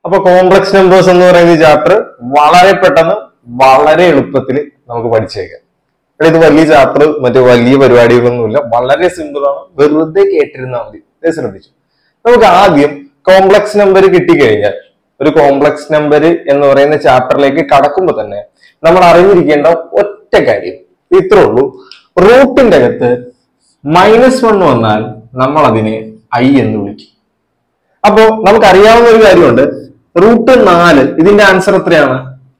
അപ്പൊ complex numbers എന്ന് പറയുന്ന ചാപ്റ്റർ വളരെ പെട്ടെന്ന് വളരെ എളുപ്പത്തിൽ നമുക്ക് പഠിച്ചേക്കാം ഇവിടെ ഇത് വലിയ ചാപ്റ്റർ മറ്റു വലിയ പരിപാടികളൊന്നുമില്ല വളരെ സിമ്പിൾ ആണ് വെറുതെ കേട്ടിരുന്നാൽ മതി ഇത് ശ്രദ്ധിച്ചു നമുക്ക് ആദ്യം കോംപ്ലക്സ് നമ്പർ കിട്ടിക്കഴിഞ്ഞാൽ ഒരു കോംപ്ലക്സ് നമ്പർ എന്ന് പറയുന്ന ചാപ്റ്ററിലേക്ക് കടക്കുമ്പോൾ തന്നെ നമ്മൾ അറിഞ്ഞിരിക്കേണ്ട ഒറ്റ കാര്യം ഇത്രേ ഉള്ളൂ റൂട്ടിന്റെ അകത്ത് മൈനസ് വൺ വന്നാൽ നമ്മൾ അതിനെ ഐ എന്ന് വിളിക്കും അപ്പോ നമുക്കറിയാവുന്ന ഒരു കാര്യമുണ്ട് റൂട്ട് നാല് ഇതിന്റെ ആൻസർ എത്രയാണ്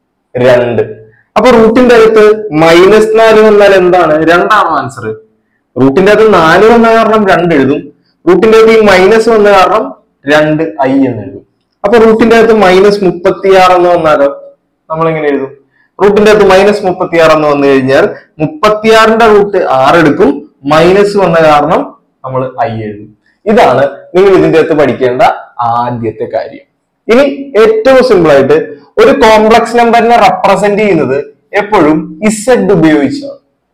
രണ്ട് അപ്പൊ റൂട്ടിന്റെ അകത്ത് മൈനസ് നാല് വന്നാൽ എന്താണ് രണ്ടാണോ ആൻസർ റൂട്ടിന്റെ അകത്ത് നാല് വന്ന കാരണം രണ്ട് എഴുതും റൂട്ടിന്റെ അകത്ത് ഈ മൈനസ് വന്ന കാരണം രണ്ട് ഐ എന്ന് എഴുതും അപ്പൊ റൂട്ടിന്റെ അകത്ത് മൈനസ് മുപ്പത്തിയാറ് എന്ന് വന്നാലോ നമ്മൾ എങ്ങനെ എഴുതും റൂട്ടിന്റെ അകത്ത് മൈനസ് മുപ്പത്തിയാറ് എന്ന് വന്നു കഴിഞ്ഞാൽ മുപ്പത്തിയാറിന്റെ റൂട്ട് ആറ് എടുക്കും മൈനസ് വന്ന കാരണം നമ്മൾ ഐ എഴുതും ഇതാണ് നിങ്ങൾ ഇതിന്റെ അകത്ത് പഠിക്കേണ്ട ആദ്യത്തെ കാര്യം ഇനി ഏറ്റവും സിമ്പിൾ ആയിട്ട് ഒരു കോംപ്ലക്സ് നമ്പറിനെ റെപ്രസെന്റ് ചെയ്യുന്നത് എപ്പോഴും ഇസഡ് ഉപയോഗിച്ചാണ്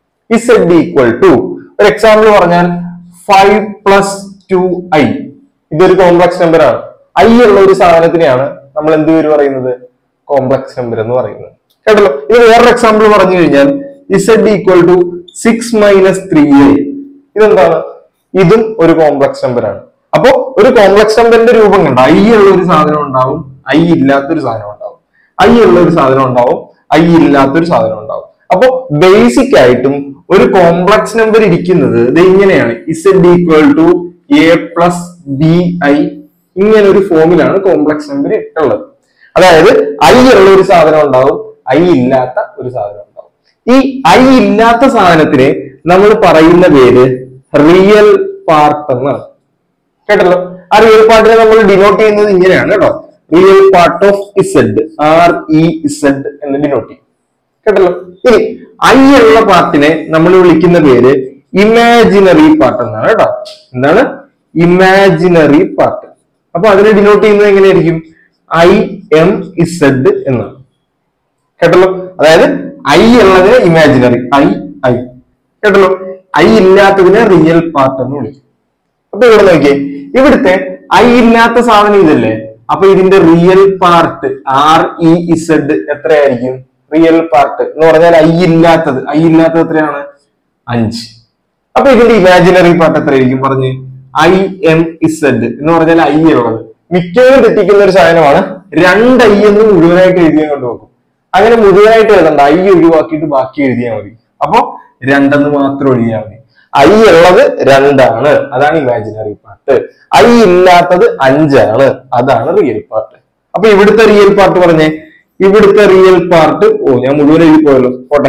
ഇസഡ് ഈക്വൽ ടു ഒരു എക്സാമ്പിൾ പറഞ്ഞാൽ ഫൈവ് പ്ലസ് ടു ഐ ഇതൊരു കോംപ്ലക്സ് നമ്പർ ആണ് ഐ ഉള്ള ഒരു സാധനത്തിനെയാണ് നമ്മൾ എന്ത് പേര് പറയുന്നത് കോംപ്ലക്സ് നമ്പർ എന്ന് പറയുന്നത് കേട്ടല്ലോ ഇത് വേറൊരു എക്സാമ്പിൾ പറഞ്ഞു കഴിഞ്ഞാൽ Z equal to six minus three I ഇതെന്താണ് ഇതും ഒരു കോംപ്ലക്സ് നമ്പർ ആണ് അപ്പോ ഒരു കോംപ്ലക്സ് നമ്പറിന്റെ രൂപം കണ്ട ഐ ഉള്ള ഒരു സാധനം ഉണ്ടാവും ഐ ഇല്ലാത്തൊരു സാധനം ഉണ്ടാവും ഐ ഉള്ള ഒരു സാധനം ഉണ്ടാവും ഐ ഇല്ലാത്തൊരു സാധനം ഉണ്ടാവും അപ്പോ ബേസിക് ആയിട്ടും ഒരു കോംപ്ലക്സ് നമ്പർ ഇരിക്കുന്നത് ഇത് ഇങ്ങനെയാണ് Z equal to A plus B I ഇങ്ങനെ ഒരു ഫോമിലാണ് കോംപ്ലക്സ് നമ്പർ ഉള്ളത് അതായത് ഐ ഉള്ള ഒരു സാധനം ഉണ്ടാവും ഐ ഇല്ലാത്ത ഒരു സാധനം ഉണ്ടാവും ഈ ഐ ഇല്ലാത്ത സാധനത്തിനെ നമ്മൾ പറയുന്ന പേര് റിയൽ പാർട്ട് എന്നാണ് കേട്ടല്ലോ ആ റിയൽ പാർട്ടിനെ നമ്മൾ ഡിനോട്ട് ചെയ്യുന്നത് ഇങ്ങനെയാണ് കേട്ടോ real part of Z R E Z എന്ന് ഡിനോട്ട് ചെയ്യും കേട്ടല്ലോ ഇനി ഐ ഉള്ള പാർട്ടിനെ നമ്മൾ വിളിക്കുന്ന പേര് ഇമാജിനറി പാർട്ട് എന്നാണ് കേട്ടോ എന്താണ് ഇമാജിനറി പാർട്ട് അപ്പൊ അതിനെ ഡിനോട്ട് ചെയ്യുന്നത് എങ്ങനെയായിരിക്കും ഐ എം ഇസഡ് എന്നാണ് കേട്ടല്ലോ അതായത് ഐ ഉള്ളതിനെ ഇമാജിനറി ഐ ഐ കേട്ടല്ലോ ഐ ഇല്ലാത്തതിനെ റിയൽ പാർട്ട് എന്ന് വിളിക്കും അപ്പൊ ഇവിടെ നോക്കിയേ ഇവിടുത്തെ ഐ ഇല്ലാത്ത സാധനം ഇതല്ലേ അപ്പൊ ഇതിന്റെ real part R E Z എത്രയായിരിക്കും റിയൽ പാർട്ട് എന്ന് പറഞ്ഞാൽ ഐ ഇല്ലാത്തത് ഐ ഇല്ലാത്തത് എത്രയാണ് അഞ്ച് അപ്പൊ ഇതിന്റെ ഇമാജിനറി പാർട്ട് എത്രയായിരിക്കും പറഞ്ഞ് ഐ എം ഇസഡ് എന്ന് പറഞ്ഞാൽ ഐ ഉള്ളത് മിക്കവരും തെറ്റിക്കുന്ന ഒരു സാധനമാണ് രണ്ട് ഐ എന്ന് മുഴുവനായിട്ട് എഴുതിയാൽ കൊണ്ട് വെക്കും അങ്ങനെ മുഴുവനായിട്ട് എഴുതണ്ട ഐ ഒഴിവാക്കിയിട്ട് ബാക്കി എഴുതിയാൽ മതി അപ്പൊ രണ്ടെന്ന് മാത്രം എഴുതിയാൽ മതി ഐ ഉള്ളത് രണ്ടാണ് അതാണ് ഇമാജിനറി പാർട്ട് ഐ ഇല്ലാത്തത് അഞ്ചാണ് അതാണ് റിയൽ പാർട്ട് അപ്പൊ ഇവിടുത്തെ റിയൽ പാർട്ട് പറഞ്ഞേ ഇവിടുത്തെ റിയൽ പാർട്ട് ഓ ഞാൻ മുഴുവൻ എഴുതി പോയല്ലോ പോട്ടെ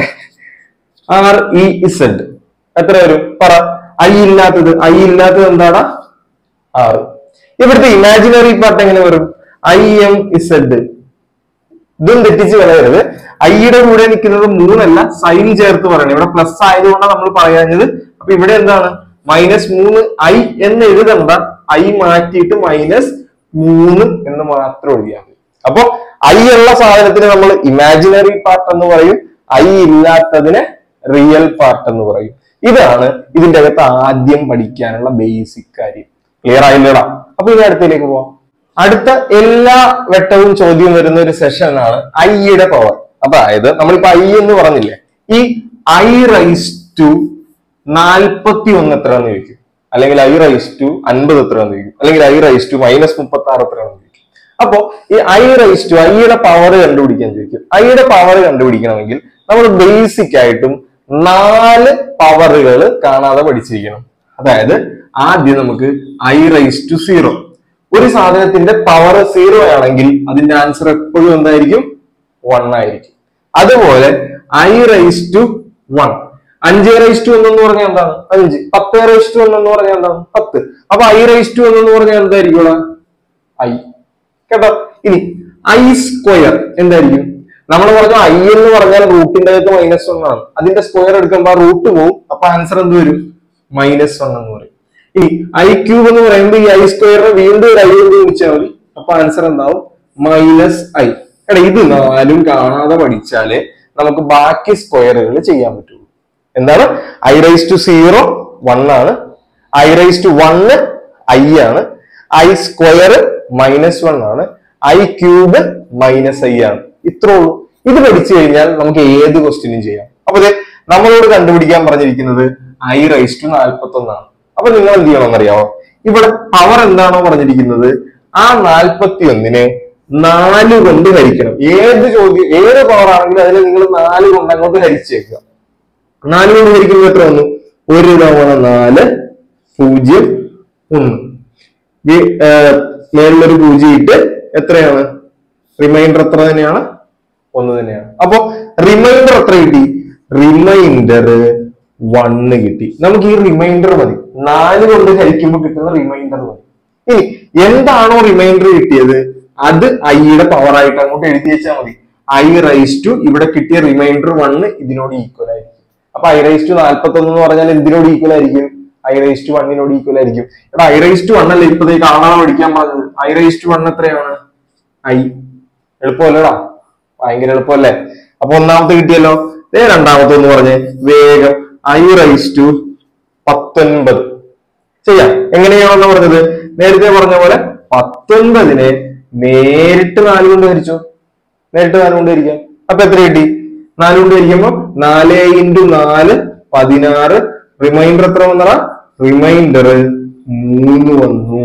ആർ ഇ ഇസഡ് എത്ര വരും പറ ഐ ഇല്ലാത്തത് ഐ ഇല്ലാത്തത് എന്താടാ ആറ് ഇവിടുത്തെ ഇമാജിനറി പാർട്ട് എങ്ങനെ വരും ഐ എം ഇസഡ് ഇതും തെറ്റിച്ച് കളയരുത് ഐയുടെ കൂടെ നിൽക്കുന്നത് മൂന്നല്ല സൈൻ ചേർത്ത് പറയണം ഇവിടെ പ്ലസ് ആയതുകൊണ്ടാണ് നമ്മൾ പറയാഞ്ഞത് അപ്പൊ ഇവിടെ എന്താണ് മൈനസ് മൂന്ന് ഐ എന്ന് എഴുതണ്ട ഐ മാറ്റിയിട്ട് മൈനസ് മൂന്ന് എന്ന് മാത്രം എഴുതിയാൽ മതി അപ്പൊ ഐ ഉള്ള സാധനത്തിന് നമ്മൾ ഇമാജിനറി പാർട്ട് എന്ന് പറയും ഐ ഇല്ലാത്തതിനെ റിയൽ പാർട്ട് എന്ന് പറയും ഇതാണ് ഇതിന്റെ അകത്ത് ആദ്യം പഠിക്കാനുള്ള ബേസിക് കാര്യം ക്ലിയർ ആയില്ലടാ അപ്പൊ ഇനി അടുത്തേക്ക് പോവാം അടുത്ത എല്ലാ വെട്ടവും ചോദ്യം വരുന്ന ഒരു സെഷനാണ് ഐയുടെ പവർ അതായത് നമ്മളിപ്പോ ഐ എന്ന് പറഞ്ഞില്ലേ ഈ ഐ റൈസ് ടു നാൽപ്പത്തി ഒന്ന് എത്രയാന്ന് ചോദിക്കും അല്ലെങ്കിൽ ഐ റൈസ് ടു അൻപത് എത്രയാന്ന് ചോദിക്കും അല്ലെങ്കിൽ ഐ റൈസ് ടു മൈനസ് മുപ്പത്തി ആറ് എത്രയാന്ന് ചോദിക്കും അപ്പോ ഈ ഐ റൈസ് ടു ഐയുടെ പവർ കണ്ടുപിടിക്കാൻ ചോദിക്കും ഐയുടെ പവർ കണ്ടുപിടിക്കണമെങ്കിൽ നമ്മൾ ബേസിക് ആയിട്ടും നാല് പവറുകൾ കാണാതെ പഠിച്ചിരിക്കണം അതായത് ആദ്യം നമുക്ക് ഐ റൈസ് ടു സീറോ ഒരു സാധനത്തിന്റെ പവർ സീറോ ആണെങ്കിൽ അതിന്റെ ആൻസർ എപ്പോഴും എന്തായിരിക്കും വൺ ആയിരിക്കും അതുപോലെ ഐ റൈസ് ടു വൺ അഞ്ച് റൈസ് ടു എന്ന് പറഞ്ഞാൽ എന്താണ് അഞ്ച് പത്ത് റൈസ് ടു എന്ന് പറഞ്ഞാൽ എന്താണ് പത്ത് അപ്പൊ ഐ റൈസ് ടു എന്ന് പറഞ്ഞാൽ എന്തായിരിക്കും ഇവിടെ ഐ കേട്ടോ ഇനി ഐ സ്ക്വയർ എന്തായിരിക്കും നമ്മൾ പറഞ്ഞു ഐ എന്ന് പറഞ്ഞാൽ റൂട്ടിന്റെ അകത്ത് മൈനസ് വൺ ആണ് അതിന്റെ സ്ക്വയർ എടുക്കുമ്പോൾ ആ റൂട്ട് പോവും അപ്പൊ ആൻസർ എന്ത് വരും മൈനസ് വൺ എന്ന് പറയും ഇനി ഐ ക്യൂബ് എന്ന് പറയുമ്പോൾ ഈ ഐ സ്ക്വയറിനെ വീണ്ടും ഒരു ഐ കൊണ്ട് ഗുണിച്ചാൽ മതി അപ്പൊ ആൻസർ എന്താവും മൈനസ് ഐ എടാ ഇത് നാലും കാണാതെ പഠിച്ചാലേ നമുക്ക് ബാക്കി സ്ക്വയറുകൾ ചെയ്യാൻ പറ്റുള്ളൂ എന്താണ് I rice to zero one ആണ് I rice to one I ആണ് ഐ സ്ക്വയർ മൈനസ് വൺ ആണ് ഐ ക്യൂബ് മൈനസ് ഐ ആണ് ഇത്രേ ഉള്ളൂ ഇത് പഠിച്ചു കഴിഞ്ഞാൽ നമുക്ക് ഏത് ക്വസ്റ്റ്യനും ചെയ്യാം അപ്പൊ ദേ നമ്മളോട് കണ്ടുപിടിക്കാൻ പറഞ്ഞിരിക്കുന്നത് ഐ റൈസ് ടു നാൽപ്പത്തി ഒന്നാണ് അപ്പൊ നിങ്ങൾ എന്ത് ചെയ്യണമെന്നറിയാമോ ഇവിടെ പവർ എന്താണോ പറഞ്ഞിരിക്കുന്നത് ആ നാൽപ്പത്തി ഒന്നിനെ നാല് കൊണ്ട് ഹരിക്കണം ഏത് ചോദ്യം ഏത് പവർ ആണെങ്കിലും അതിനെ നിങ്ങൾ നാല് കൊണ്ട് അങ്ങോട്ട് ഹരിച്ചേക്കുക നാല് കൊണ്ട് ഹരിക്കുമ്പോൾ എത്ര വന്നു ഒരു തവണ നാല് പൂജ്യം ഒന്ന് ഈ, ആ, മേളിലൊരു പൂജ്യം ഇട്ട് എത്രയാണ് റിമൈൻഡർ എത്ര തന്നെയാണ് ഒന്ന് തന്നെയാണ് അപ്പൊ റിമൈൻഡർ എത്ര കിട്ടി റിമൈൻഡർ വണ്ണ് കിട്ടി നമുക്ക് ഈ റിമൈൻഡർ മതി നാല് കൊണ്ട് ഹരിക്കുമ്പോൾ കിട്ടുന്ന റിമൈൻഡർ മതി ഇനി എന്താണോ റിമൈൻഡർ കിട്ടിയത് അത് ഐയുടെ പവർ ആയിട്ട് അങ്ങോട്ട് എഴുതി വെച്ചാൽ മതി ഐ റൈസ് ടു ഇവിടെ കിട്ടിയ റിമൈൻഡർ വണ്ണ് ഇതിനോട് ഈക്വൽ ആയിരിക്കും അപ്പൊ ഐ റൈസ് ടു നാൽപ്പത്തി ഒന്ന് എന്ന് പറഞ്ഞാൽ എന്തിനോട് ഈക്വൽ ആയിരിക്കും ഐ റൈസ് ടു വണ്ണിനോട് ഈക്വൽ ആയിരിക്കും എടാ ഐ റൈസ് ടു വൺ അല്ലേ ഇപ്പത്തേക്ക് കാണാൻ പഠിക്കാൻ പറഞ്ഞത് ഐ റൈസ് ടു വൺ എത്രയാണ് ഐ എളുപ്പമല്ലടാ ഭയങ്കര എളുപ്പമല്ലേ അപ്പൊ ഒന്നാമത്തെ കിട്ടിയല്ലോ ദേ രണ്ടാമത്തെ എന്ന് പറഞ്ഞേ വേഗം ഐ റൈസ് ടു പത്തൊൻപത് ചെയ്യാം എങ്ങനെയാണെന്ന് പറഞ്ഞത് നേരത്തെ പറഞ്ഞ പോലെ പത്തൊൻപതിനെ നേരിട്ട് നാല് കൊണ്ട് ഹരിച്ചു നേരിട്ട് നാല് കൊണ്ട് ഹരിക്കാം അപ്പൊ എത്ര കിട്ടി നാല് കൊണ്ട് ഹരിക്കുമ്പോ നാല് ഇൻറ്റു നാല് പതിനാറ് റിമൈൻഡർ എത്ര വന്നറ റിമൈൻഡർ മൂന്ന് വന്നു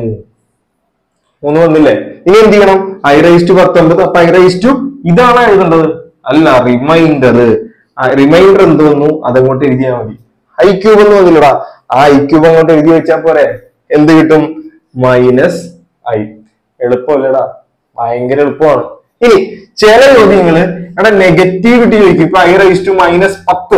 മൂന്ന് വന്നില്ലേ ഇനി എന്ത് ചെയ്യണം ഐ റൈസ് ടു പത്തൊമ്പത് അപ്പൊ ഐ റൈസ് ടു ഇതാണ് എഴുതേണ്ടത് അല്ല റിമൈൻഡർ റിമൈൻഡർ എന്ത് വന്നു അതങ്ങോട്ട് എഴുതിയാൽ മതി ഐ ക്യൂബ് എന്ന് വന്നില്ലടാ ആ ഐ ക്യൂബ് അങ്ങോട്ട് എഴുതി വെച്ചാൽ പോരെ എന്ത് കിട്ടും മൈനസ് ഐ എളുപ്പമല്ലടാ ഭയങ്കര എളുപ്പമാണ് ഇനി ചില ചോദ്യങ്ങള് എടാ നെഗറ്റിവിറ്റി ചോദിക്കും ഇപ്പൊ ഐ റൈസ് ടു മൈനസ് പത്ത്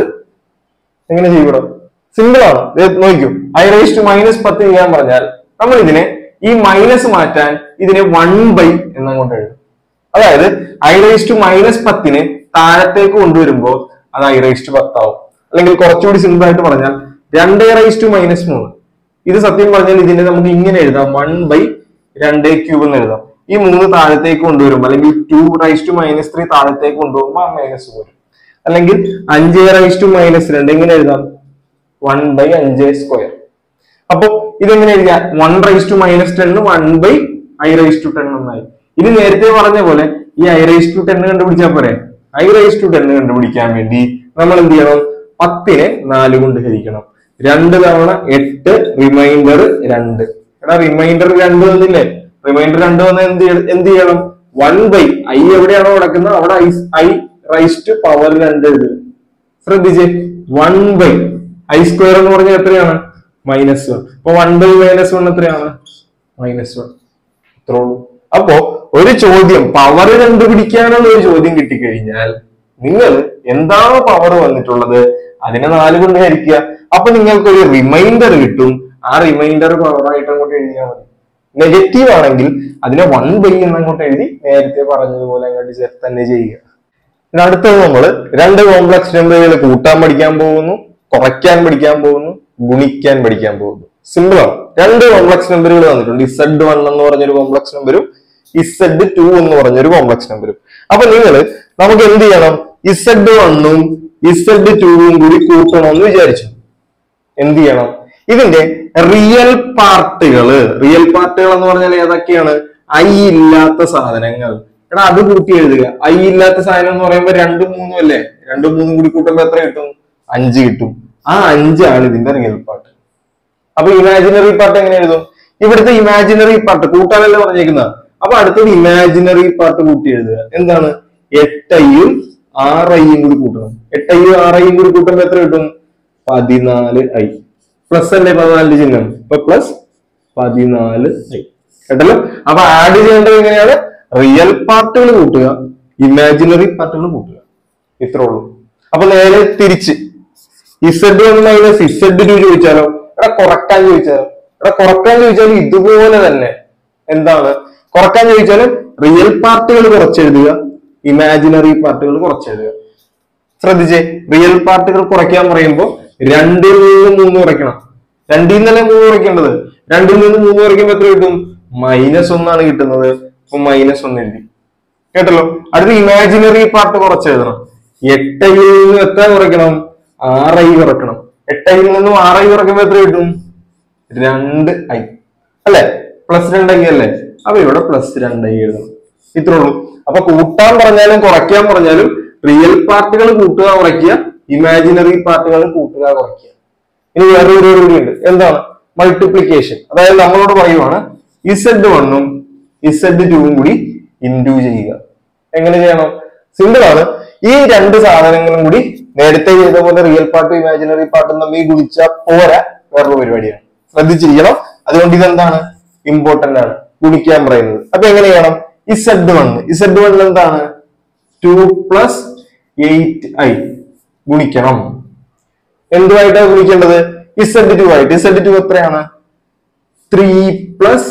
എങ്ങനെ ചെയ്യണം സിമ്പിൾ ആണ് ദേ നോക്കൂ ഐ റൈസ് ടു മൈനസ് പത്ത് ചെയ്യാൻ പറഞ്ഞാൽ നമ്മൾ ഇതിനെ ഈ മൈനസ് മാറ്റാൻ ഇതിനെ വൺ ബൈ എന്നങ്ങോട്ട് എഴുതും അതായത് ഐ റൈസ് ടു മൈനസ് പത്തിനെ താഴത്തേക്ക് കൊണ്ടുവരുമ്പോൾ അത് ഐ റൈസ് ടു പത്താവും അല്ലെങ്കിൽ കുറച്ചുകൂടി സിമ്പിൾ ആയിട്ട് പറഞ്ഞാൽ രണ്ട് റൈസ് ടു മൈനസ് മൂന്ന് ഇത് സത്യം പറഞ്ഞാൽ ഇതിനെ നമുക്ക് ഇങ്ങനെ എഴുതാം വൺ ബൈ രണ്ട് ക്യൂബ് എന്ന് എഴുതാം ഈ മൂന്ന് താഴത്തേക്ക് കൊണ്ടുവരുമ്പോൾ അല്ലെങ്കിൽ two raise to minus three താഴത്തേക്ക് കൊണ്ടുപോകുമ്പോൾ ആ മൈനസ് വരും അല്ലെങ്കിൽ അഞ്ച് റൈസ് ടു മൈനസ് രണ്ട് എങ്ങനെ എഴുതാം വൺ ബൈ അഞ്ച് സ്ക്വയർ അപ്പൊ ഇതെങ്ങനെ എഴുതിയാ one raise to minus ten one by i rice to ten എന്നായി ഇനി നേരത്തെ പറഞ്ഞ പോലെ ഈ ഐ റൈസ് ടു ടെൻ കണ്ടുപിടിച്ചാൽ പോരെ ഐ റൈസ് ടു ടെൻ കണ്ടുപിടിക്കാൻ വേണ്ടി നമ്മൾ എന്ത് ചെയ്യണം പത്തിനെ നാല് കൊണ്ട് ഹരിക്കണം രണ്ട് തവണ എട്ട് റിമൈൻഡർ രണ്ട് എടാ റിമൈൻഡർ രണ്ട് വന്നില്ലേ റിമൈൻഡർ രണ്ട് വന്ന എന്ത് ചെയ്യ- എന്ത് ചെയ്യണം വൺ ബൈ ഐ എവിടെയാണോ കിടക്കുന്നത് അവിടെ ഐ റൈസ് ടു പവർ രണ്ട് എഴുതുക ശ്രദ്ധിച്ചേ വൺ ബൈ ഐ സ്ക്വയർ എന്ന് പറഞ്ഞാൽ എത്രയാണ് മൈനസ് വൺ അപ്പൊ വൺ ബൈ മൈനസ് വൺ എത്രയാണ് മൈനസ് വൺ ഇത്രേ ഉള്ളൂ അപ്പോ ഒരു ചോദ്യം പവർ കണ്ടുപിടിക്കാനുള്ള ഒരു ചോദ്യം കിട്ടിക്കഴിഞ്ഞാൽ നിങ്ങൾ എന്താണോ പവർ വന്നിട്ടുള്ളത് അതിനെ നാല് കൊണ്ട് ഹരിക്കുക അപ്പൊ നിങ്ങൾക്ക് ഒരു റിമൈൻഡർ കിട്ടും ആ റിമൈൻഡർ പവർ ആയിട്ട് അങ്ങോട്ട് എഴുതിയാൽ മതി നെഗറ്റീവ് ആണെങ്കിൽ അതിനെ വൺ ബൈ എന്നങ്ങോട്ട് എഴുതി നേരത്തെ പറഞ്ഞതുപോലെ അങ്ങോട്ട് ചേർത്ത് തന്നെ ചെയ്യുക ഇനി അടുത്തത് നമ്മൾ രണ്ട് കോംപ്ലക്സ് നമ്പറുകൾ കൂട്ടാൻ പഠിക്കാൻ പോകുന്നു കുറയ്ക്കാൻ പഠിക്കാൻ പോകുന്നു ഗുണിക്കാൻ പഠിക്കാൻ പോകുന്നു സിമ്പിൾ ആണ് രണ്ട് കോംപ്ലക്സ് നമ്പറുകൾ തന്നിട്ടുണ്ട് ഇസഡ് വൺ എന്ന് പറഞ്ഞൊരു കോംപ്ലക്സ് നമ്പരും ഇസഡ് ടു എന്ന് പറഞ്ഞൊരു കോംപ്ലക്സ് നമ്പരും അപ്പൊ നിങ്ങൾ നമുക്ക് എന്ത് ചെയ്യണം ഇസഡ് വണ്ണും ഇസഡ് ടൂവും കൂടി കൂട്ടണമെന്ന് വിചാരിച്ചു എന്ത് ചെയ്യണം ഇതിന്റെ റിയൽ പാർട്ടുകള് റിയൽ പാർട്ടുകൾ എന്ന് പറഞ്ഞാൽ ഏതൊക്കെയാണ് ഐ ഇല്ലാത്ത സാധനങ്ങൾ എടാ അത് കൂട്ടി എഴുതുക ഐ ഇല്ലാത്ത സാധനം എന്ന് പറയുമ്പോൾ രണ്ടും മൂന്നും അല്ലേ രണ്ടും മൂന്നും കൂടി കൂട്ടുമ്പോൾ എത്ര കിട്ടും അഞ്ച് കിട്ടും ആ അഞ്ചാണ് ഇതിന്റെ റിയൽ പാർട്ട് അപ്പൊ ഇമാജിനറി പാർട്ട് എങ്ങനെ എഴുതും ഇവിടുത്തെ ഇമാജിനറി പാർട്ട് കൂട്ടാനല്ലേ പറഞ്ഞേക്കുന്നത് അപ്പൊ അടുത്തത് ഇമാജിനറി പാർട്ട് കൂട്ടി എഴുതുക എന്താണ് എട്ടയ്യും ആറയ്യും കൂടി കൂട്ടണം എട്ടയ്യും ആറയ്യും കൂടി കൂട്ടുമ്പോൾ എത്ര കിട്ടും പതിനാല് ഐ പ്ലസ് അല്ലേ പതിനാലിന്റെ ചിഹ്നം ഇപ്പൊ പ്ലസ് പതിനാല് ഐ കേട്ടല്ലോ അപ്പൊ ആഡ് ചെയ്യേണ്ടത് എങ്ങനെയാണ് റിയൽ പാർട്ടുകൾ കൂട്ടുക ഇമാജിനറി പാർട്ടുകൾ കൂട്ടുക ഇത്രേ ഉള്ളൂ അപ്പൊ നേരെ തിരിച്ച് Z one minus Z two ചോദിച്ചാലോ എടാ കുറക്കാൻ ചോദിച്ചാലോ എടാ കുറക്കാൻ ചോദിച്ചാലും ഇതുപോലെ തന്നെ എന്താണ് കുറക്കാൻ ചോദിച്ചാലും റിയൽ പാർട്ടുകൾ കുറച്ചെഴുതുക ഇമാജിനറി പാർട്ടുകൾ കുറച്ചെഴുതുക ശ്രദ്ധിച്ചേ റിയൽ പാർട്ടുകൾ കുറയ്ക്കാൻ പറയുമ്പോൾ രണ്ടിൽ നിന്ന് മൂന്ന് കുറയ്ക്കണം രണ്ടിൽ നിന്നല്ലേ മൂന്ന് കുറയ്ക്കേണ്ടത് രണ്ടിൽ നിന്ന് മൂന്ന് കുറയ്ക്കുമ്പോൾ എത്ര കിട്ടും മൈനസ് ഒന്നാണ് കിട്ടുന്നത് അപ്പൊ മൈനസ് ഒന്ന് എഴുതി കേട്ടല്ലോ അടുത്ത ഇമാജിനറി പാർട്ട് കുറച്ച് എഴുതണം എട്ടയിൽ നിന്ന് എത്ര കുറയ്ക്കണം ആറൈ കുറയ്ക്കണം എട്ടയിൽ നിന്നും ആറൈ കുറയ്ക്കുമ്പോൾ എത്ര കിട്ടും രണ്ട് ഐ അല്ലെ പ്ലസ് രണ്ട് ഐ അല്ലേ അപ്പൊ ഇവിടെ പ്ലസ് രണ്ട് ഐ എഴുതണം ഇത്രേ ഉള്ളൂ അപ്പൊ കൂട്ടാൻ പറഞ്ഞാലും കുറയ്ക്കാൻ പറഞ്ഞാലും റിയൽ പാർട്ടുകൾ കൂട്ടുക കുറയ്ക്കുക ഇമാജിനറി പാർട്ടുകൾ കൂട്ടുക കുറയ്ക്കുക ഇനി വേറൊരു പരിപാടി കൂടിയുണ്ട് എന്താണ് മൾട്ടിപ്ലിക്കേഷൻ അതായത് നമ്മളോട് പറയുവാണ് ഇസഡ് വണ്ണും ഇസഡ് ടൂവും കൂടി ഇൻഡു ചെയ്യുക എങ്ങനെ ചെയ്യണം സിമ്പിൾ ആണ് ഈ രണ്ട് സാധനങ്ങളും കൂടി നേരത്തെ ചെയ്ത പോലെ റിയൽ പാർട്ടും ഇമാജിനറി പാർട്ടും തമ്മിൽ ഗുണിച്ചാൽ പോരാ വേറൊരു പരിപാടിയാണ് ശ്രദ്ധിച്ചിരിക്കണം അതുകൊണ്ട് ഇതെന്താണ് ഇമ്പോർട്ടന്റ് ആണ് ഗുണിക്കാൻ പറയുന്നത് അപ്പൊ എങ്ങനെ ചെയ്യണം ഇസഡ് വൺ ഇസഡ് വൺ എന്താണ് ടു പ്ലസ് എയ്റ്റ് ഐ ഗുണിക്കണം എന്തുമായിട്ടാണ് ഗുണിക്കേണ്ടത് ഇസഡ് ടു ആയിട്ട് ഇസഡ് ടു എത്രയാണ് ത്രീ പ്ലസ്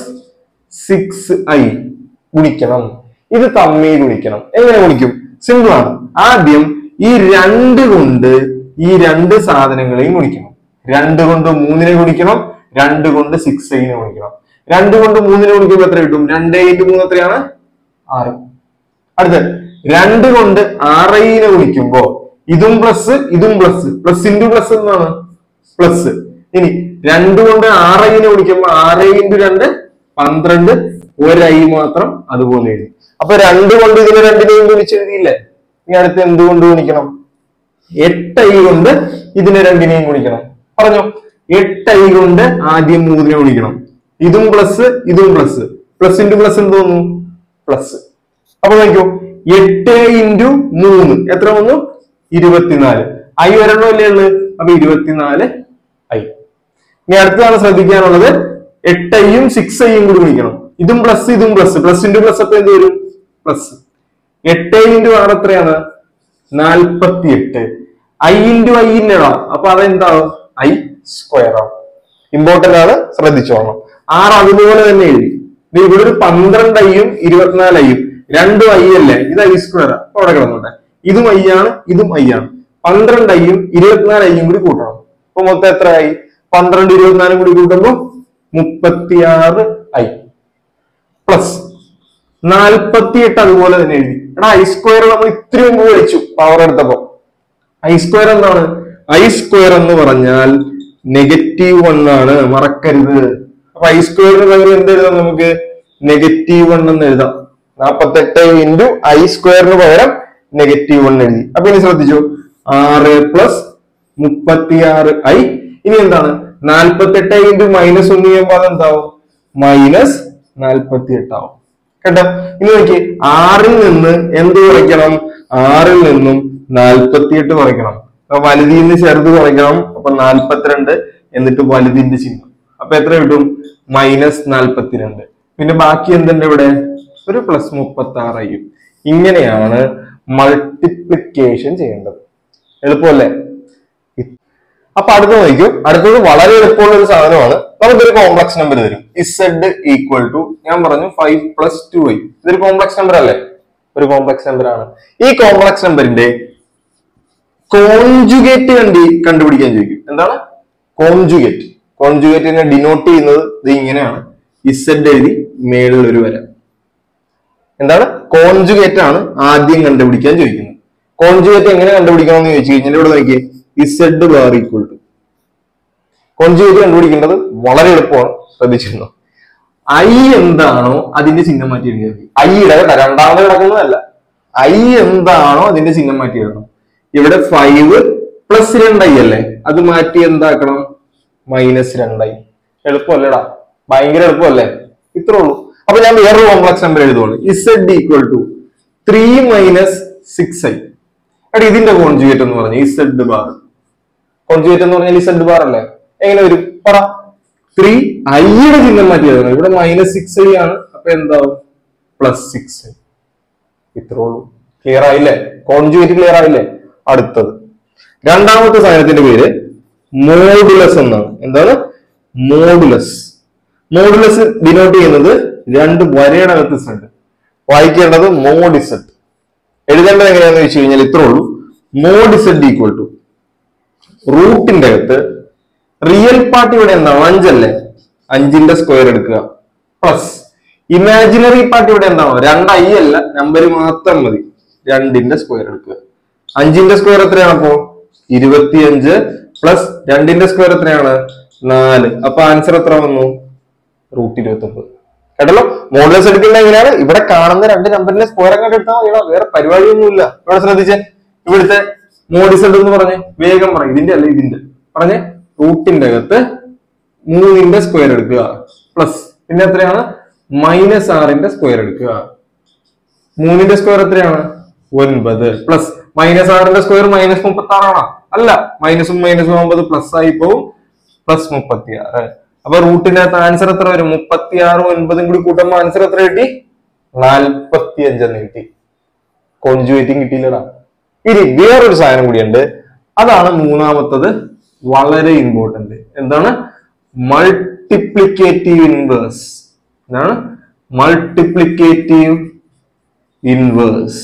സിക്സ് ഐ ഗുണിക്കണം ഇത് തമ്മിൽ ഗുണിക്കണം എങ്ങനെ ഗുണിക്കും സിമ്പിൾ ആണ് ആദ്യം ഈ രണ്ട് കൊണ്ട് ഈ രണ്ട് സാധനങ്ങളെയും ഗുണിക്കണം രണ്ട് കൊണ്ട് മൂന്നിനെ ഗുണിക്കണം രണ്ട് കൊണ്ട് സിക്സ് ഐനെ ഗുണിക്കണം രണ്ട് കൊണ്ട് മൂന്നിനെ ഗുണിക്കുമ്പോൾ എത്ര കിട്ടും രണ്ട് ഇൻറ്റു മൂന്ന് എത്രയാണ് ആറ് അടുത്ത് രണ്ട് കൊണ്ട് ആറൈനെ ഗുണിക്കുമ്പോ ഇതും പ്ലസ് ഇതും പ്ലസ് പ്ലസ് ഇൻറ്റു പ്ലസ് എന്നാണ് പ്ലസ് ഇനി രണ്ട് കൊണ്ട് ആറൈനെ ഗുണിക്കുമ്പോ ആറ് ഇൻറ്റു രണ്ട് പന്ത്രണ്ട് ഒരൈ മാത്രം അതുപോലെ എഴുതി അപ്പൊ രണ്ട് കൊണ്ട് ഇതിനെ രണ്ടിനെയും ഗുണിച്ചെഴുതിയില്ലേ ഇനി അടുത്ത് എന്തുകൊണ്ട് ഗുണിക്കണം എട്ട് ഐ കൊണ്ട് ഇതിനെ രണ്ടിനെയും ഗുണിക്കണം പറഞ്ഞോ എട്ട് ഐ കൊണ്ട് ആദ്യം മൂന്നിനെ ഗുണിക്കണം ഇതും പ്ലസ് ഇതും പ്ലസ് പ്ലസ് ഇൻറ്റു പ്ലസ് എന്ത് തോന്നുന്നു പ്ലസ് അപ്പൊ നോക്കൂ എട്ട് ഇൻറ്റു മൂന്ന് എത്ര വന്നു ഇരുപത്തിനാല് ഐ ഒരെണ്ണം അല്ലേ ഉള്ളത് അപ്പൊ ഇരുപത്തിനാല് ഐ ഇനി അടുത്തതാണ് ശ്രദ്ധിക്കാനുള്ളത് എട്ട് ഐയും സിക്സ് ഐയും കൂടി ഗുണിക്കണം ഇതും പ്ലസ് ഇതും പ്ലസ് പ്ലസ് ഇൻറ്റു പ്ലസ് അപ്പൊ എന്ത് വരും പ്ലസ് എട്ട് ഇൻറ്റു ആറ് എത്രയാണ് നാൽപ്പത്തി എട്ട് ഐ ഇൻറ്റു ഐ ഇന്നടാ അപ്പൊ അതെന്താവും ഐ സ്ക്വയർ ആവും ഇമ്പോർട്ടന്റ് ആണ് ശ്രദ്ധിച്ചോളണം ആറ് അതുപോലെ തന്നെ എഴുതി ദേ ഇവിടെ ഒരു പന്ത്രണ്ട് ഐയും ഇരുപത്തിനാല് ഐയും രണ്ടും ഐ അല്ലേ ഇത് ഐ സ്ക്വയർ അപ്പൊ അവിടെ കിടന്നോട്ടെ ഇതും ഐ ആണ് ഇതും ഐ ആണ് പന്ത്രണ്ട് ഐയും ഇരുപത്തിനാല് ഐയും കൂടി കൂട്ടണം അപ്പൊ മൊത്തം എത്ര ആയി പന്ത്രണ്ട് ഇരുപത്തിനാലും കൂടി കൂട്ടുമ്പോ മുപ്പത്തിയാറ് ഐ പ്ലസ് നാൽപ്പത്തി എട്ട് അതുപോലെ തന്നെ എഴുതി എടാ ഐ സ്ക്വയർ നമ്മൾ ഇത്തിരി മുമ്പ് കഴിച്ചു പവർ എടുത്തപ്പോ ഐ സ്ക്വയർ എന്താണ് ഐ സ്ക്വയർ എന്ന് പറഞ്ഞാൽ നെഗറ്റീവ് വൺ ആണ് മറക്കരുത് അപ്പൊ ഐ സ്ക്വയറിന് പകരം എന്ത് എഴുതാം നമുക്ക് നെഗറ്റീവ് വൺ എന്ന് എഴുതാം നാപ്പത്തെട്ട് ഇൻറ്റു ഐ സ്ക്വയറിന് പകരം നെഗറ്റീവ് വൺ എഴുതി അപ്പൊ ഇനി ശ്രദ്ധിച്ചു ആറ് പ്ലസ് മുപ്പത്തിയാറ് ഐ ഇനി എന്താണ് നാൽപ്പത്തെട്ട് ഇൻറ്റു മൈനസ് ഒന്ന് ചെയ്യുമ്പോൾ അതെന്താവും മൈനസ് നാൽപ്പത്തി എട്ടാവും കേട്ടോ ഇനി നോക്കി ആറിൽ നിന്ന് എന്ത് കുറയ്ക്കണം ആറിൽ നിന്നും നാൽപ്പത്തിയെട്ട് കുറയ്ക്കണം അപ്പൊ വലുതിൽ നിന്ന് ചെറുത് കുറയ്ക്കണം അപ്പൊ നാൽപ്പത്തിരണ്ട് എന്നിട്ട് വലുതിന്റെ ചിഹ്നം അപ്പൊ എത്ര കിട്ടും മൈനസ് നാൽപ്പത്തിരണ്ട് പിന്നെ ബാക്കി എന്തുണ്ട് ഇവിടെ ഒരു പ്ലസ് മുപ്പത്തി ആറായും ഇങ്ങനെയാണ് മൾട്ടിപ്ലിക്കേഷൻ ചെയ്യേണ്ടത് എളുപ്പമല്ലേ അപ്പൊ അടുത്ത നോക്കൂ അടുത്തത് വളരെ എളുപ്പമുള്ള ഒരു സാധനമാണ് നമുക്കൊരു കോംപ്ലക്സ് നമ്പർ തരും ഇസഡ് ഈക്വൽ ടു ഞാൻ പറഞ്ഞു ഫൈവ് പ്ലസ് ടു ഐ ഇതൊരു കോംപ്ലക്സ് നമ്പർ അല്ലേ ഒരു കോംപ്ലക്സ് നമ്പർ ആണ് ഈ കോംപ്ലക്സ് നമ്പറിന്റെ കോൺജുഗേറ്റ് കണ്ടി കണ്ടുപിടിക്കാൻ ചോദിക്കും എന്താണ് കോൺജുഗേറ്റ് കോൺജുഗേറ്റിനെ ഡിനോട്ട് ചെയ്യുന്നത് ഇത് ഇങ്ങനെയാണ് ഇസഡ് എഴുതി മേളിൽ ഒരു വര എന്താണ് കോൺജുഗേറ്റ് ആണ് ആദ്യം കണ്ടുപിടിക്കാൻ ചോദിക്കുന്നത് കോൺജുഗേറ്റ് എങ്ങനെ കണ്ടുപിടിക്കണം എന്ന് ചോദിച്ചു കഴിഞ്ഞാൽ ഇവിടെ നോക്കിയേ Z bar equal to conjugate കണ്ടുപിടിക്കേണ്ടത് വളരെ എളുപ്പമാണ് ശ്രദ്ധിച്ചിരുന്നു ഐ എന്താണോ അതിന്റെ ചിഹ്നം മാറ്റി എഴുതിയാൽ മതി ഐയുടെ കേട്ടോ രണ്ടാമത് കിടക്കുന്നതല്ല ഐ എന്താണോ അതിന്റെ ചിഹ്നം മാറ്റി എഴുതണം ഇവിടെ ഫൈവ് പ്ലസ് രണ്ട് ഐ അല്ലേ അത് മാറ്റി എന്താക്കണം മൈനസ് രണ്ട് ഐ എളുപ്പമല്ലേടാ ഭയങ്കര എളുപ്പമല്ലേ ഇത്രേ ഉള്ളൂ അപ്പൊ ഞാൻ വേറൊരു കോംപ്ലക്സ് നമ്പർ എഴുതുള്ളൂ Z equal to three minus six i എടാ ഇതിന്റെ കോൺജുഗേറ്റ് എന്ന് പറഞ്ഞു ഇസഡ് ബാർ കോൺജുഗേറ്റ് എന്ന് പറഞ്ഞാൽ ഇസഡ് ബാർ അല്ലേ എങ്ങനെ വരും പറ ത്രീ ഐയുടെ ചിഹ്നം മാറ്റി എഴുതണം ഇവിടെ മൈനസ് സിക്സ് ഐ ആണ് അപ്പൊ എന്താവും പ്ലസ് സിക്സ് ഐ ഇത്രേ ഉള്ളൂ ക്ലിയർ ആയില്ലേ കോൺജുഗേറ്റ് ക്ലിയർ ആയില്ലേ അടുത്തത് രണ്ടാമത്തെ സാധനത്തിന്റെ പേര് മോഡുലസ് എന്നാണ് എന്താണ് മോഡുലസ് മോഡുലസ് ഡിനോട്ട് ചെയ്യുന്നത് രണ്ട് വരയുടെ അകത്ത് സെഡ് വായിക്കേണ്ടത് മോഡിസെഡ് എഴുതേണ്ടത് എങ്ങനെയാണെന്ന് വെച്ച് കഴിഞ്ഞാൽ ഇത്രേ ഉള്ളൂ മോഡിസെഡ് ഈക്വൽ ടു റൂട്ടിന്റെ അകത്ത് റിയൽ പാർട്ട് ഇവിടെ എന്താണ് അഞ്ചല്ലേ അഞ്ചിന്റെ സ്ക്വയർ എടുക്കുക പ്ലസ് ഇമാജിനറി പാർട്ട് ഇവിടെ എന്താണോ രണ്ട് ഐ അല്ല നമ്പർ മാത്രം മതി രണ്ടിന്റെ സ്ക്വയർ എടുക്കുക അഞ്ചിന്റെ സ്ക്വയർ എത്രയാണ് അപ്പോ ഇരുപത്തിയഞ്ച് പ്ലസ് രണ്ടിന്റെ സ്ക്വയർ എത്രയാണ് നാല് അപ്പൊ ആൻസർ എത്ര വന്നു റൂട്ട് ഇരുപത്തി ഒമ്പത് കേട്ടല്ലോ മോഡുലസ് എടുക്കേണ്ട എങ്ങനെയാണ് ഇവിടെ കാണുന്ന രണ്ട് നമ്പറിന്റെ സ്ക്വയർ അങ്ങോട്ട് എടുത്താൽ മതിയോ വേറെ പരിപാടിയൊന്നുമില്ല ഇവിടെ ശ്രദ്ധിച്ചേ ഇവിടുത്തെ മോഡിസെഡ് എന്ന് പറഞ്ഞേ വേഗം പറ ഇതിന്റെ അല്ല ഇതിന്റെ പറഞ്ഞേ റൂട്ടിന്റെ അകത്ത് മൂന്നിന്റെ സ്ക്വയർ എടുക്കുക പ്ലസ് പിന്നെ എത്രയാണ് മൈനസ് ആറിന്റെ സ്ക്വയർ എടുക്കുക മൂന്നിന്റെ സ്ക്വയർ എത്രയാണ് ഒൻപത് പ്ലസ് മൈനസ് ആറിന്റെ സ്ക്വയർ മൈനസ് മുപ്പത്തി ആറാണോ അല്ല മൈനസും മൈനസും ആകുമ്പോൾ പ്ലസ് ആയി പോവും പ്ലസ് മുപ്പത്തി ആറ് അപ്പൊ റൂട്ടിന്റെ അകത്ത് ആൻസർ എത്ര വരും മുപ്പത്തി ആറും ഒൻപതും കൂടി കൂട്ടുമ്പോൾ ആൻസർ എത്ര കിട്ടി നാൽപ്പത്തി അഞ്ചെന്ന് കിട്ടി കോൺജുവേറ്റിംഗ് കിട്ടിയില്ലടാ ഇനി വേറൊരു സാധനം കൂടിയുണ്ട് അതാണ് മൂന്നാമത്തത് വളരെ ഇമ്പോർട്ടന്റ് എന്താണ് മൾട്ടിപ്ലിക്കേറ്റീവ് ഇൻവേഴ്സ് എന്താണ് മൾട്ടിപ്ലിക്കേറ്റീവ് ഇൻവേഴ്സ്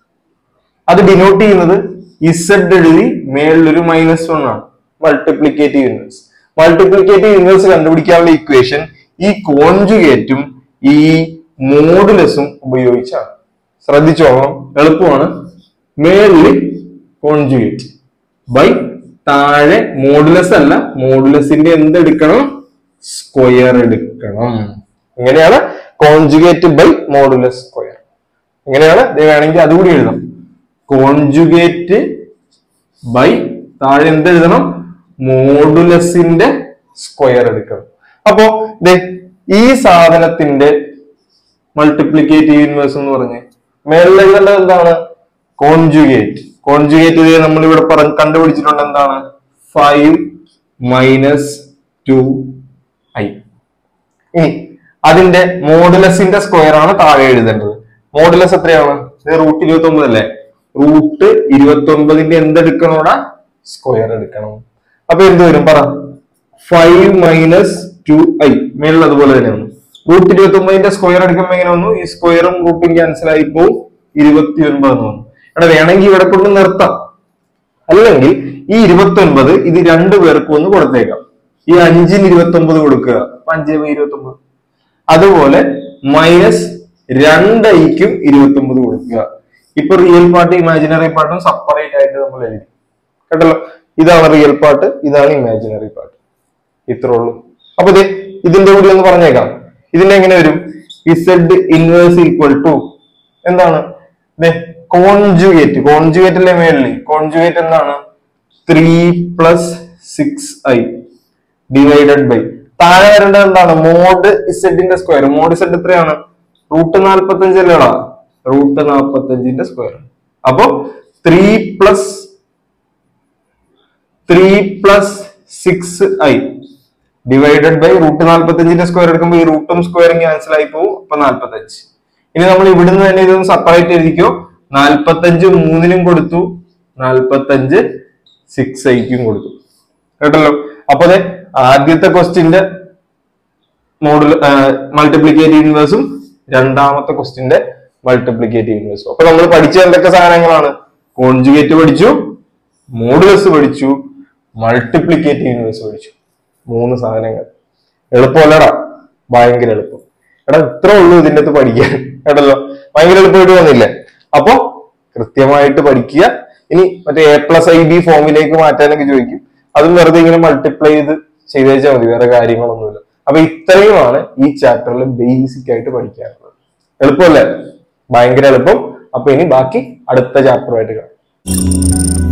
അത് ഡിനോട്ട് ചെയ്യുന്നത് ഇസഡ് എഴുതി മേളിലൊരു മൈനസ് വൺ ആണ് മൾട്ടിപ്ലിക്കേറ്റീവ് ഇൻവേഴ്സ് മൾട്ടിപ്ലിക്കേറ്റീവ് ഇൻവേഴ്സ് കണ്ടുപിടിക്കാനുള്ള ഇക്വേഷൻ ഈ കോൺജുഗേറ്റും ഈ മോഡുലസും ഉപയോഗിച്ചാണ് ശ്രദ്ധിച്ചോളണം എളുപ്പമാണ് മേളിൽ കോൺജുഗേറ്റ് ബൈ താഴെ മോഡുലസ് അല്ല മോഡുലസിന്റെ എന്തെടുക്കണം സ്ക്വയർ എടുക്കണം ഇങ്ങനെയാണ് കോൺജുഗേറ്റ് ബൈ മോഡുലസ് സ്ക്വയർ ഇങ്ങനെയാണ് ഇത് വേണമെങ്കിൽ അതുകൂടി എഴുതാം കോൺജുഗേറ്റ് ബൈ താഴെ എന്ത് എഴുതണം മോഡുലസിന്റെ സ്ക്വയർ എടുക്കണം അപ്പോ ദേ ഈ സാധനത്തിന്റെ മൾട്ടിപ്ലിക്കേറ്റീവ് ഇൻവേഴ്സ് എന്ന് പറഞ്ഞ് മേളിൽ എഴുതേണ്ടത് എന്താണ് കോൺജുഗേറ്റ് കോൺജുഗേറ്റ് ചെയ്ത് നമ്മൾ ഇവിടെ പറഞ്ഞ് കണ്ടുപിടിച്ചിട്ടുണ്ട് എന്താണ് ഫൈവ് മൈനസ് ടു ഐ ഇനി അതിന്റെ മോഡുലസിന്റെ സ്ക്വയർ ആണ് താഴെ എഴുതേണ്ടത് മോഡുലസ് എത്രയാണ് റൂട്ട് ഇരുപത്തി ഒമ്പത് അല്ലേ റൂട്ട് ഇരുപത്തി ഒമ്പതിന്റെ എന്തെടുക്കണോടാ സ്ക്വയർ എടുക്കണം അപ്പൊ എന്ത് വരും പറ ഫൈവ് മൈനസ് ടു ഐ മേളിൽ അതുപോലെ തന്നെ വന്നു റൂട്ട് ഇരുപത്തി ഒമ്പതിന്റെ സ്ക്വയർ എടുക്കുമ്പോ എങ്ങനെ വന്നു ഈ സ്ക്വയറും റൂട്ടും ക്യാൻസൽ ആയി പോവും ഇരുപത്തി ഒൻപത് എന്ന് വന്നു എടാ വേണമെങ്കിൽ ഇവിടെ കൊണ്ട് നിർത്താം അല്ലെങ്കിൽ ഈ ഇരുപത്തി ഒൻപത് ഇത് രണ്ടു പേർക്കും ഒന്ന് കൊടുത്തേക്കാം ഈ അഞ്ചിന് ഇരുപത്തി ഒമ്പത് കൊടുക്കുക അപ്പൊ അഞ്ച് ബൈ ഇരുപത്തി ഒമ്പത് അതുപോലെ മൈനസ് രണ്ട് ഐക്കും ഇരുപത്തി ഒമ്പത് കൊടുക്കുക ഇപ്പൊ റിയൽ പാർട്ട് ഇമാജിനറി പാർട്ടും സെപ്പറേറ്റ് ആയിട്ട് നമ്മൾ എഴുതി കേട്ടല്ലോ ഇതാണ് റിയൽ പാർട്ട് ഇതാണ് ഇമാജിനറി പാർട്ട് ഇത്രേ ഉള്ളൂ അപ്പൊ ദേ ഇതിന്റെ കൂടി ഒന്ന് പറഞ്ഞേക്കാം ഇതിന്റെ എങ്ങനെ വരും ഇസഡ് ഇൻവേഴ്സ് ഈക്വൽ ടു എന്താണ് കോൺജുഗേറ്റ് കോൺജുഗേറ്റ് അല്ലേ മേളിൽ കോൺജുഗേറ്റ് എന്താണ് three plus six i divided by താഴെ വരേണ്ടത് എന്താണ് മോഡ് ഇസഡിന്റെ സ്ക്വയർ മോഡ് ഇസഡ് എത്രയാണ് റൂട്ട് നാൽപ്പത്തി അഞ്ച് അല്ലേടാ റൂട്ട് നാൽപ്പത്തി അഞ്ചിന്റെ സ്ക്വയർ അപ്പോ three plus three plus six i divided by root നാൽപ്പത്തി അഞ്ചിന്റെ സ്ക്വയർ എടുക്കുമ്പോൾ ഈ റൂട്ടും സ്ക്വയറും ക്യാൻസൽ ആയി പോകും അപ്പൊ നാൽപ്പത്തി അഞ്ച് ഇനി നമ്മൾ ഇവിടുന്ന് തന്നെ ഇതൊന്ന് സെപ്പറേറ്റ് എഴുതിക്കോ നാൽപ്പത്തഞ്ച് മൂന്നിനും കൊടുത്തു നാൽപ്പത്തഞ്ച് സിക്സ് ഐക്കും കൊടുത്തു കേട്ടല്ലോ അപ്പൊ അതെ ആദ്യത്തെ ക്വസ്റ്റിന്റെ മോഡൽ മൾട്ടിപ്ലിക്കേറ്റീവ് ഇൻവേഴ്സും രണ്ടാമത്തെ ക്വസ്റ്റിന്റെ മൾട്ടിപ്ലിക്കേറ്റീവ് ഇൻവേഴ്സും അപ്പൊ നമ്മൾ പഠിച്ച എന്തൊക്കെ സാധനങ്ങളാണ് കോൺജുഗേറ്റ് പഠിച്ചു മോഡുലസ് പഠിച്ചു മൾട്ടിപ്ലിക്കേറ്റീവ് ഇൻവേഴ്സ് പഠിച്ചു മൂന്ന് സാധനങ്ങൾ എളുപ്പമല്ലടാ ഭയങ്കര എളുപ്പം എടാ ഇത്ര ഉള്ളൂ ഇതിന്റെ അകത്ത് പഠിക്കാൻ കേട്ടല്ലോ ഭയങ്കര എളുപ്പമായിട്ട് വന്നില്ലേ അപ്പൊ കൃത്യമായിട്ട് പഠിക്കുക ഇനി മറ്റേ എ പ്ലസ് ഐ ബി ഫോമിലേക്ക് മാറ്റാനൊക്കെ ചോദിക്കും അതും വെറുതെ ഇങ്ങനെ മൾട്ടിപ്ലൈ ചെയ്ത് ചെയ്തേച്ചാൽ മതി വേറെ കാര്യങ്ങളൊന്നുമില്ല അപ്പൊ ഇത്രയുമാണ് ഈ ചാപ്റ്ററിൽ ബേസിക് ആയിട്ട് പഠിക്കാനുള്ളത് എളുപ്പമല്ലേ ഭയങ്കര എളുപ്പം അപ്പൊ ഇനി ബാക്കി അടുത്ത ചാപ്റ്ററുമായിട്ട് കാണാം